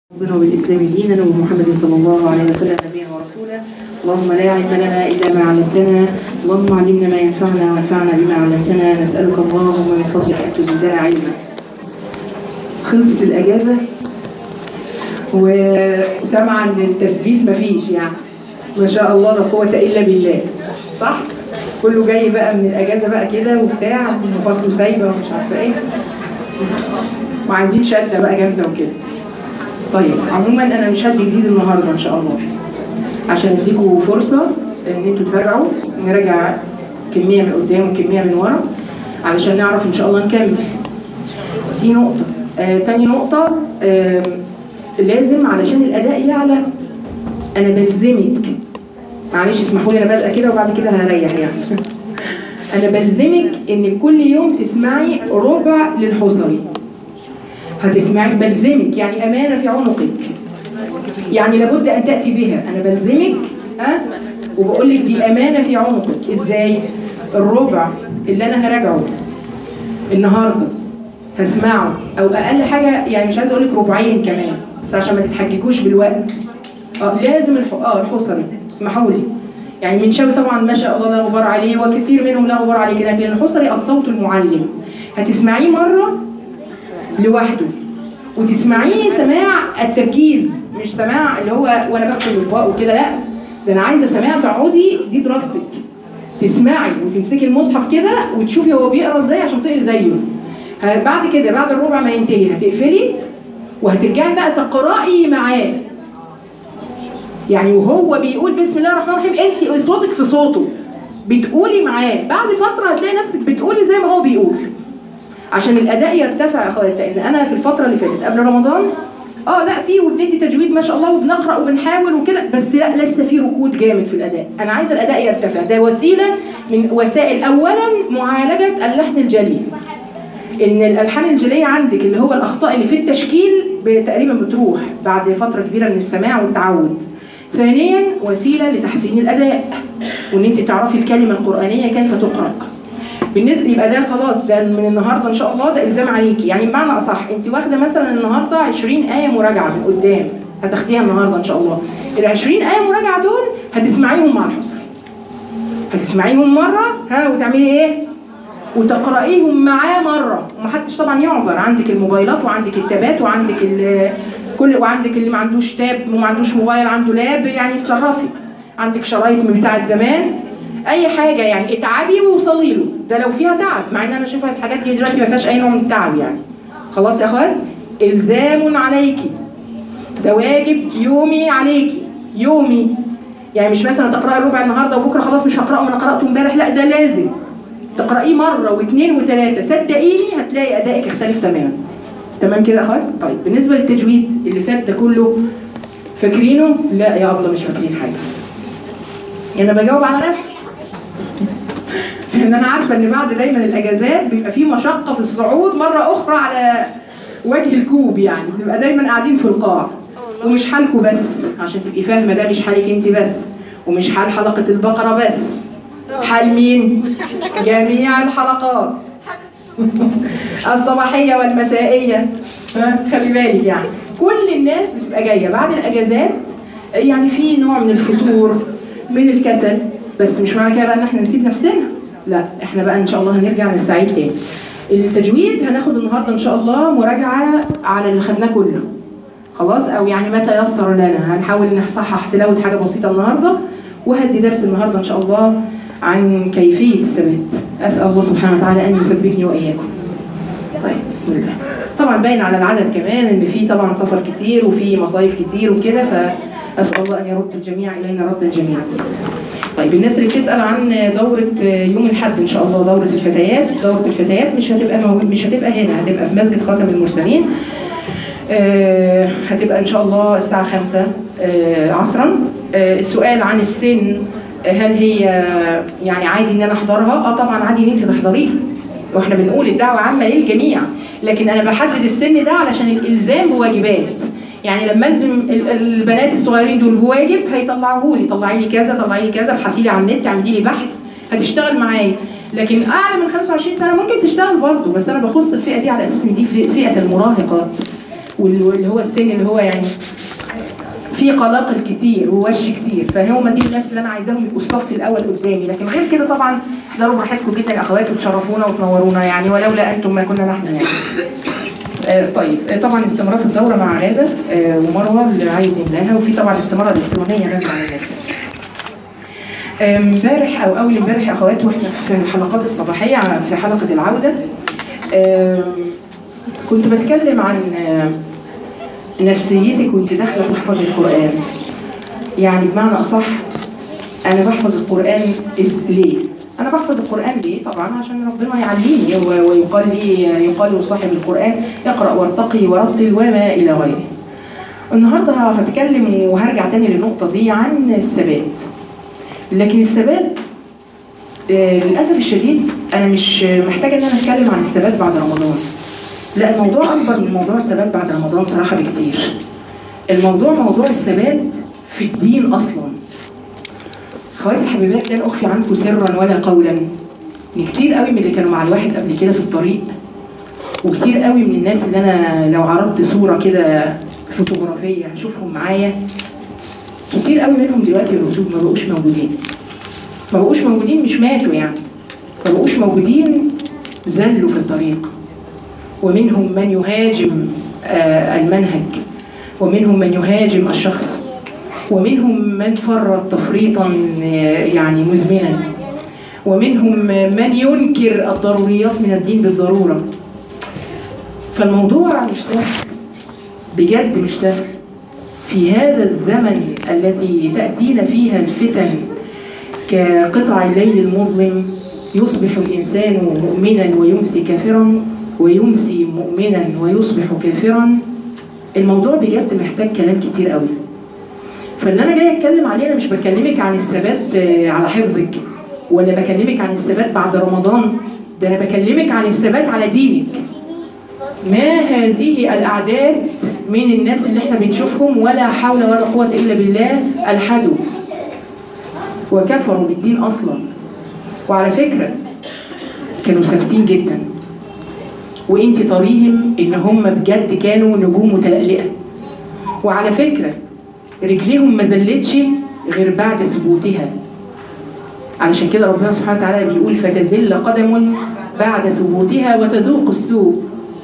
ربنا وبالإسلام دينا ومحمد صلى الله عليه وسلم نبيا ورسولا اللهم لا علم لنا إلا ما علمتنا اللهم علمنا ما ينفعنا وانفعنا بما علمتنا نسألك اللهم من فضلك أن تزيدنا علما خلصت الأجازة وسمعا للتثبيت مفيش يعني ما شاء الله لا قوة إلا بالله صح؟ كله جاي بقى من الأجازة بقى كده وبتاع وفصله سايبة ومش عارفة إيه وعايزين شدة بقى جامدة وكده طيب عموما انا مش هدي جديد النهارده ان شاء الله عشان اديكوا فرصه ان انتوا تراجعوا نراجع كميه من قدام وكميه من ورا علشان نعرف ان شاء الله نكمل دي نقطه آه تاني نقطه آه لازم علشان الاداء يعلى انا بلزمك معلش اسمحوا لي انا بادئه كده وبعد كده هريح يعني انا بلزمك ان كل يوم تسمعي ربع للحصري هتسمعي بلزمك يعني أمانة في عنقك يعني لابد أن تأتي بها أنا بلزمك ها وبقول لك دي أمانة في عنقك إزاي الربع اللي أنا هراجعه النهاردة هسمعه أو أقل حاجة يعني مش عايزة أقول لك ربعين كمان بس عشان ما تتحججوش بالوقت اه لازم الح... اه الحصري اسمحوا لي يعني منشاوي طبعا ما شاء الله لا غبار عليه وكثير منهم لا غبار عليه كده لكن الحصري الصوت المعلم هتسمعيه مره لوحده وتسمعيه سماع التركيز مش سماع اللي هو وانا بغسل الاطباق وكده لا ده انا عايزه سماع تقعدي دي دراستك تسمعي وتمسكي المصحف كده وتشوفي هو بيقرا ازاي عشان تقري زيه بعد كده بعد الربع ما ينتهي هتقفلي وهترجعي بقى تقرأي معاه يعني وهو بيقول بسم الله الرحمن الرحيم انت صوتك في صوته بتقولي معاه بعد فتره هتلاقي نفسك بتقولي زي ما هو بيقول عشان الاداء يرتفع يا اخوات لان انا في الفتره اللي فاتت قبل رمضان اه لا في وبندي تجويد ما شاء الله وبنقرا وبنحاول وكده بس لا لسه في ركود جامد في الاداء انا عايزه الاداء يرتفع ده وسيله من وسائل اولا معالجه اللحن الجلي ان الالحان الجليه عندك اللي هو الاخطاء اللي في التشكيل تقريبا بتروح بعد فتره كبيره من السماع والتعود ثانيا وسيله لتحسين الاداء وان انت تعرفي الكلمه القرانيه كيف تقرا بالنسبه يبقى ده خلاص ده من النهارده ان شاء الله ده الزام عليكي يعني بمعنى اصح انت واخده مثلا النهارده 20 ايه مراجعه من قدام هتاخديها النهارده ان شاء الله ال 20 ايه مراجعه دول هتسمعيهم مع الحصري هتسمعيهم مره ها وتعملي ايه وتقرايهم معاه مره ومحدش طبعا يعذر عندك الموبايلات وعندك التابات وعندك كل وعندك اللي ما عندوش تاب وما عندوش موبايل عنده لاب يعني اتصرفي عندك شرايط من بتاعه زمان اي حاجه يعني اتعبي ووصلي له ده لو فيها تعب مع ان انا شايفه الحاجات دي دلوقتي ما فيهاش اي نوع من التعب يعني خلاص يا اخوات الزام عليكي ده واجب يومي عليكي يومي يعني مش مثلا تقراي ربع النهارده وبكره خلاص مش هقراه انا قراته امبارح لا ده لازم تقرايه مره واثنين وثلاثه صدقيني هتلاقي ادائك يختلف تماما تمام كده يا اخوات طيب بالنسبه للتجويد اللي فات ده كله فاكرينه لا يا ابله مش فاكرين حاجه يعني انا بجاوب على نفسي لان انا عارفه ان بعد دايما الاجازات بيبقى في مشقه في الصعود مره اخرى على وجه الكوب يعني بنبقى دايما قاعدين في القاع ومش حالكم بس عشان تبقي فاهمه ده مش حالك انت بس ومش حال حلقه البقره بس حال مين جميع الحلقات الصباحيه والمسائيه خلي بالك يعني كل الناس بتبقى جايه بعد الاجازات يعني في نوع من الفتور من الكسل بس مش معنى كده بقى ان احنا نسيب نفسنا لا احنا بقى ان شاء الله هنرجع نستعيد تاني التجويد هناخد النهارده ان شاء الله مراجعه على اللي خدناه كله خلاص او يعني ما تيسر لنا هنحاول نصحح تلاوه حاجه بسيطه النهارده وهدي درس النهارده ان شاء الله عن كيفيه الثبات اسال الله سبحانه وتعالى ان يثبتني واياكم طيب بسم الله طبعا باين على العدد كمان ان في طبعا سفر كتير وفي مصايف كتير وكده فاسال الله ان يرد الجميع الينا ردا جميعا طيب الناس اللي بتسال عن دوره يوم الاحد ان شاء الله دوره الفتيات دوره الفتيات مش هتبقى مش هتبقى هنا هتبقى في مسجد خاتم المرسلين آه هتبقى ان شاء الله الساعه 5 آه عصرا آه السؤال عن السن هل هي يعني عادي ان انا احضرها اه طبعا عادي ان انت تحضريها واحنا بنقول الدعوه عامه للجميع لكن انا بحدد السن ده علشان الالزام بواجبات يعني لما الزم البنات الصغيرين دول بواجب هيطلعوه لي طلعي لي كذا طلعي لي كذا ابحثي لي على النت اعملي لي بحث هتشتغل معايا لكن اعلى من 25 سنه ممكن تشتغل برضه بس انا بخص الفئه دي على اساس ان دي فئه المراهقات واللي هو السن اللي هو يعني في قلاقل كتير ووش كتير فهم دي الناس اللي انا عايزاهم يبقوا الصف الاول قدامي لكن غير كده طبعا احضروا براحتكم جدا يا اخوات وتشرفونا وتنورونا يعني ولولا انتم ما كنا نحن يعني آه طيب آه طبعا استمرار الدوره مع غاده آه ومروه اللي عايز يملاها وفي طبعا استمرار الالكترونيه غاده على الناس امبارح او اول امبارح يا اخوات واحنا في الحلقات الصباحيه في حلقه العوده كنت بتكلم عن نفسيتك وانت داخله تحفظي القران يعني بمعنى اصح انا بحفظ القران ليه انا بحفظ القران ليه طبعا عشان ربنا يعلمني ويقال لي يقال لصاحب القران اقرا وارتقي ورتل وما الى غيره النهارده هتكلم وهرجع تاني للنقطه دي عن الثبات لكن الثبات للاسف الشديد انا مش محتاجه ان انا اتكلم عن الثبات بعد رمضان لا الموضوع اكبر من موضوع الثبات بعد رمضان صراحه بكتير الموضوع موضوع الثبات في الدين اصلا خواتي الحبيبات لن اخفي عنكم سرا ولا قولا ان كتير قوي من اللي كانوا مع الواحد قبل كده في الطريق وكتير قوي من الناس اللي انا لو عرضت صوره كده فوتوغرافيه هشوفهم معايا كتير قوي منهم دلوقتي ما بقوش موجودين ما بقوش موجودين مش ماتوا يعني ما بقوش موجودين زلوا في الطريق ومنهم من يهاجم آه المنهج ومنهم من يهاجم الشخص ومنهم من فرط تفريطا آه يعني مزمنا ومنهم من ينكر الضروريات من الدين بالضروره فالموضوع مش سهل بجد مش سهل في هذا الزمن الذي تأتينا فيها الفتن كقطع الليل المظلم يصبح الإنسان مؤمنا ويمسي كافرا ويمسي مؤمنا ويصبح كافرا الموضوع بجد محتاج كلام كتير قوي فاللي انا جاي اتكلم عليه انا مش بكلمك عن الثبات على حفظك ولا بكلمك عن الثبات بعد رمضان ده انا بكلمك عن الثبات على دينك ما هذه الاعداد من الناس اللي احنا بنشوفهم ولا حول ولا قوه الا بالله الحدوا وكفروا بالدين اصلا وعلى فكره كانوا ثابتين جدا وانت طريهم ان هم بجد كانوا نجوم متلألئه وعلى فكره رجليهم ما زلتش غير بعد ثبوتها علشان كده ربنا سبحانه وتعالى بيقول فتزل قدم بعد ثبوتها وتذوق السوء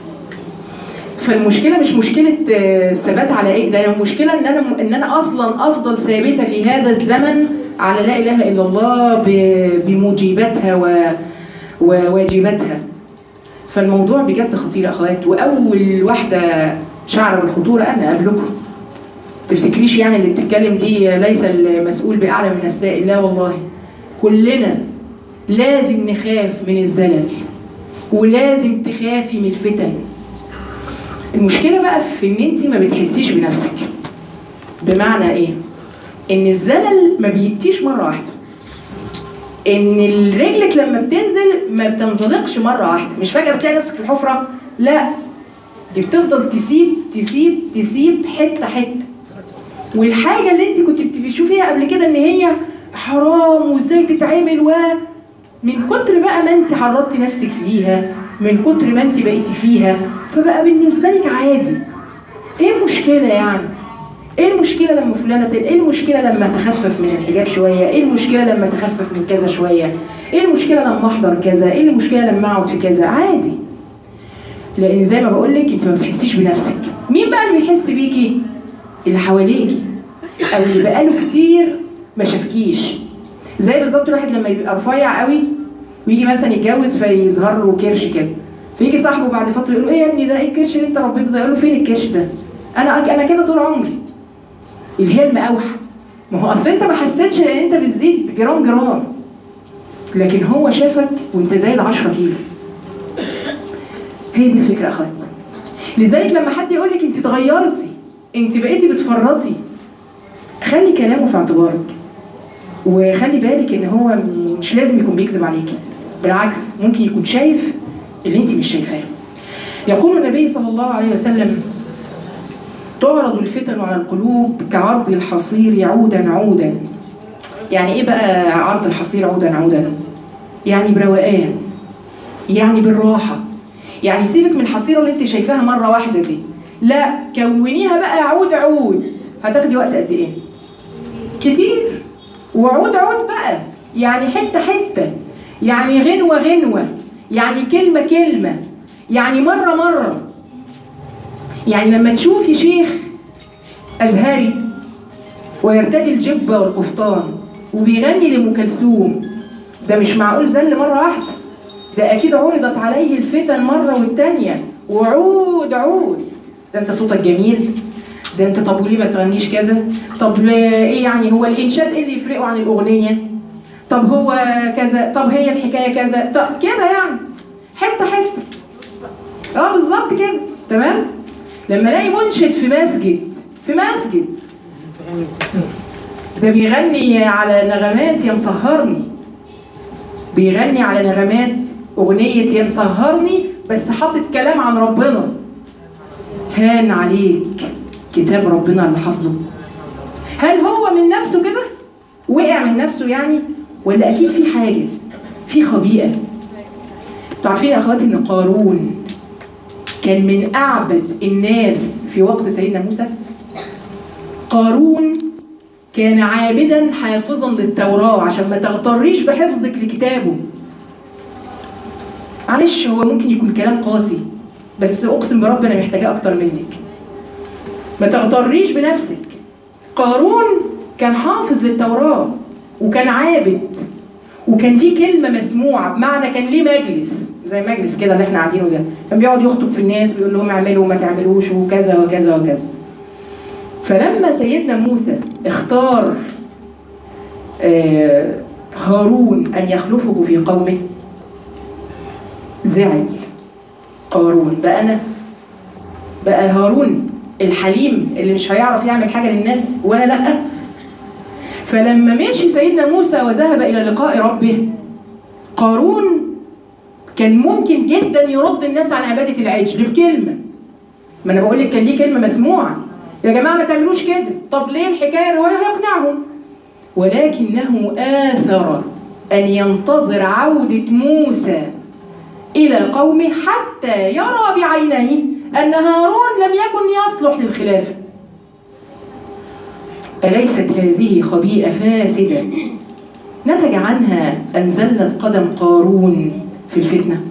فالمشكله مش مشكله الثبات على ايه ده المشكله ان انا ان انا اصلا افضل ثابته في هذا الزمن على لا اله الا الله بموجباتها وواجباتها فالموضوع بجد خطير يا اخوات واول واحده شعر بالخطوره انا قبلكم تفتكريش يعني اللي بتتكلم دي ليس المسؤول باعلى من السائل لا والله كلنا لازم نخاف من الزلل ولازم تخافي من الفتن المشكله بقى في ان انت ما بتحسيش بنفسك بمعنى ايه ان الزلل ما بيأتيش مره واحده ان رجلك لما بتنزل ما بتنزلقش مره واحده مش فجاه بتلاقي نفسك في الحفره لا دي بتفضل تسيب تسيب تسيب حته حته والحاجه اللي انت كنت بتشوفيها قبل كده ان هي حرام وازاي تتعمل و من كتر بقى ما انت حرضتي نفسك ليها من كتر ما انت بقيتي فيها فبقى بالنسبه لك عادي ايه المشكله يعني ايه المشكله لما فلانه تل... ايه المشكله لما تخفف من الحجاب شويه ايه المشكله لما تخفف من كذا شويه ايه المشكله لما احضر كذا ايه المشكله لما اقعد في كذا عادي لان زي ما بقول لك انت ما بتحسيش بنفسك مين بقى اللي بيحس بيكي اللي حواليكي او اللي بقاله كتير ما شافكيش زي بالظبط الواحد لما يبقى رفيع قوي ويجي مثلا يتجوز فيظهر له كرش كده فيجي صاحبه بعد فتره يقول له ايه يا ابني ده ايه الكرش اللي انت ربيته ده يقول له فين الكرش ده انا انا كده طول عمري اللي هي المقاوحه ما هو اصل انت ما حسيتش ان انت بتزيد جرام جرام لكن هو شافك وانت زايد 10 كيلو هي دي الفكره يا اخوات لذلك لما حد يقول لك انت اتغيرتي انت بقيتي بتفرطي خلي كلامه في اعتبارك وخلي بالك ان هو مش لازم يكون بيكذب عليكي بالعكس ممكن يكون شايف اللي انت مش شايفاه يقول النبي صلى الله عليه وسلم تعرض الفتن على القلوب كعرض الحصير عودا عودا يعني ايه بقى عرض الحصير عودا عودا يعني بروقان يعني بالراحه يعني سيبك من الحصيره اللي انت شايفاها مره واحده دي لا كونيها بقى عود عود هتاخدي وقت قد ايه كتير وعود عود بقى يعني حته حته يعني غنوه غنوه يعني كلمه كلمه يعني مره مره يعني لما تشوفي شيخ ازهري ويرتدي الجبه والقفطان وبيغني لام كلثوم ده مش معقول زل مره واحده ده اكيد عرضت عليه الفتن مره والتانيه وعود عود ده انت صوتك جميل ده انت طب وليه ما تغنيش كذا طب ايه يعني هو الانشاد ايه اللي يفرقه عن الاغنيه طب هو كذا طب هي الحكايه كذا طب كده يعني حته حته اه بالظبط كده تمام لما الاقي منشد في مسجد في مسجد ده بيغني على نغمات يا مسهرني بيغني على نغمات أغنية يا مسهرني بس حاطط كلام عن ربنا هان عليك كتاب ربنا اللي حافظه هل هو من نفسه كده وقع من نفسه يعني ولا أكيد في حاجة في خبيئة انتوا عارفين يا أخواتي إن قارون كان من أعبد الناس في وقت سيدنا موسى قارون كان عابدا حافظا للتوراة عشان ما تغتريش بحفظك لكتابه معلش هو ممكن يكون كلام قاسي بس اقسم برب انا محتاجاه اكتر منك ما تغتريش بنفسك قارون كان حافظ للتوراة وكان عابد وكان ليه كلمة مسموعة بمعنى كان ليه مجلس زي مجلس كده اللي احنا قاعدينه ده كان بيقعد يخطب في الناس ويقول لهم اعملوا وما تعملوش وكذا وكذا وكذا فلما سيدنا موسى اختار آه هارون أن يخلفه في قومه زعل قارون بقى أنا بقى هارون الحليم اللي مش هيعرف يعمل حاجة للناس وأنا لأ فلما مشي سيدنا موسى وذهب إلى لقاء ربه قارون كان ممكن جدا يرد الناس عن عبادة العجل بكلمة ما أنا بقول لك كان دي كلمة مسموعة يا جماعة ما تعملوش كده طب ليه الحكاية رواية هيقنعهم ولكنه آثر أن ينتظر عودة موسى إلى قومه حتى يرى بعينيه أن هارون لم يكن يصلح للخلافة أليست هذه خبيئة فاسدة نتج عنها أن زلت قدم قارون في الفتنة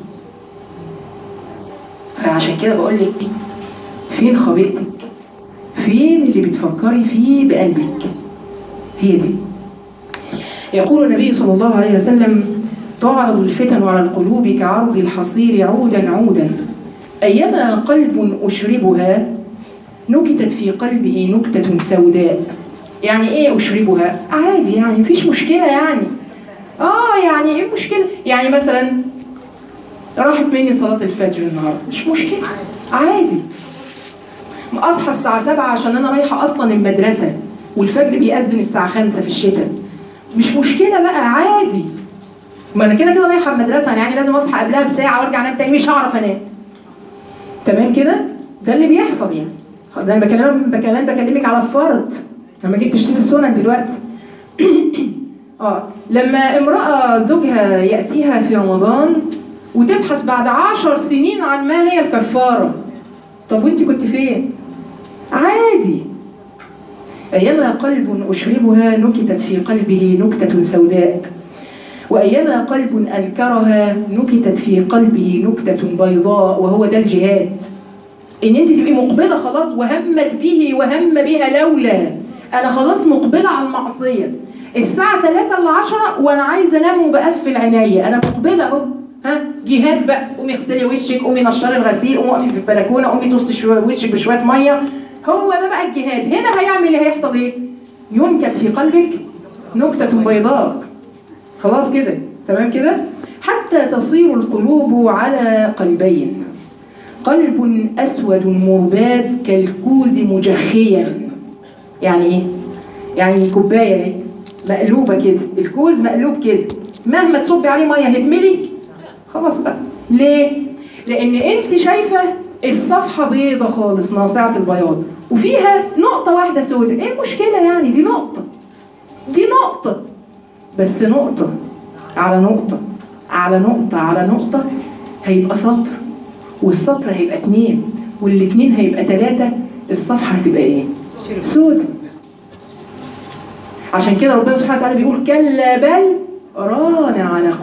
فعشان كده بقول لك فين خبيئتك فين اللي بتفكري فيه بقلبك هي دي يقول النبي صلى الله عليه وسلم تعرض الفتن على القلوب كعرض الحصير عودا عودا أيما قلب أشربها نكتت في قلبه نكتة سوداء يعني ايه أشربها؟ عادي يعني مفيش مشكلة يعني اه يعني ايه المشكلة؟ يعني مثلا راحت مني صلاة الفجر النهاردة مش مشكلة عادي اصحى الساعة 7 عشان انا رايحة اصلا المدرسة والفجر بيأذن الساعة 5 في الشتاء مش مشكلة بقى عادي ما انا كده كده رايحة المدرسة يعني لازم اصحى قبلها بساعة وارجع انام تاني مش هعرف انام تمام كده ده اللي بيحصل يعني ده انا بكلمك كمان بكلمك على الفرض لما جيت تشتري السنن دلوقتي اه لما امرأة زوجها يأتيها في رمضان وتبحث بعد عشر سنين عن ما هي الكفارة طب وانت كنت فين؟ عادي أيما قلب أشربها نكتت في قلبه نكتة سوداء وأيما قلب أنكرها نكتت في قلبه نكتة بيضاء وهو ده الجهاد إن أنت تبقي مقبلة خلاص وهمت به وهم بها لولا أنا خلاص مقبلة على المعصية الساعة 3 ل 10 وأنا عايزة أنام وبقفل عينيا أنا مقبلة أهو ها جهاد بقى قومي اغسلي وشك قومي نشري الغسيل قومي اقفي في البلكونه قومي تصي شويه وشك بشويه ميه هو ده بقى الجهاد هنا هيعمل ايه هيحصل ايه ينكت في قلبك نكته بيضاء خلاص كده تمام كده حتى تصير القلوب على قلبين قلب اسود مرباد كالكوز مجخيا يعني ايه يعني كوبايه اهي مقلوبه كده الكوز مقلوب كده مهما تصبي عليه ميه هتملي خلاص بقى ليه لان انت شايفه الصفحه بيضه خالص ناصعه البياض وفيها نقطه واحده سوداء ايه المشكله يعني دي نقطه دي نقطه بس نقطه على نقطه على نقطه على نقطه هيبقى سطر والسطر هيبقى اتنين والاتنين هيبقى ثلاثة الصفحة هتبقى ايه؟ سودة عشان كده ربنا سبحانه وتعالى بيقول كلا بل ران على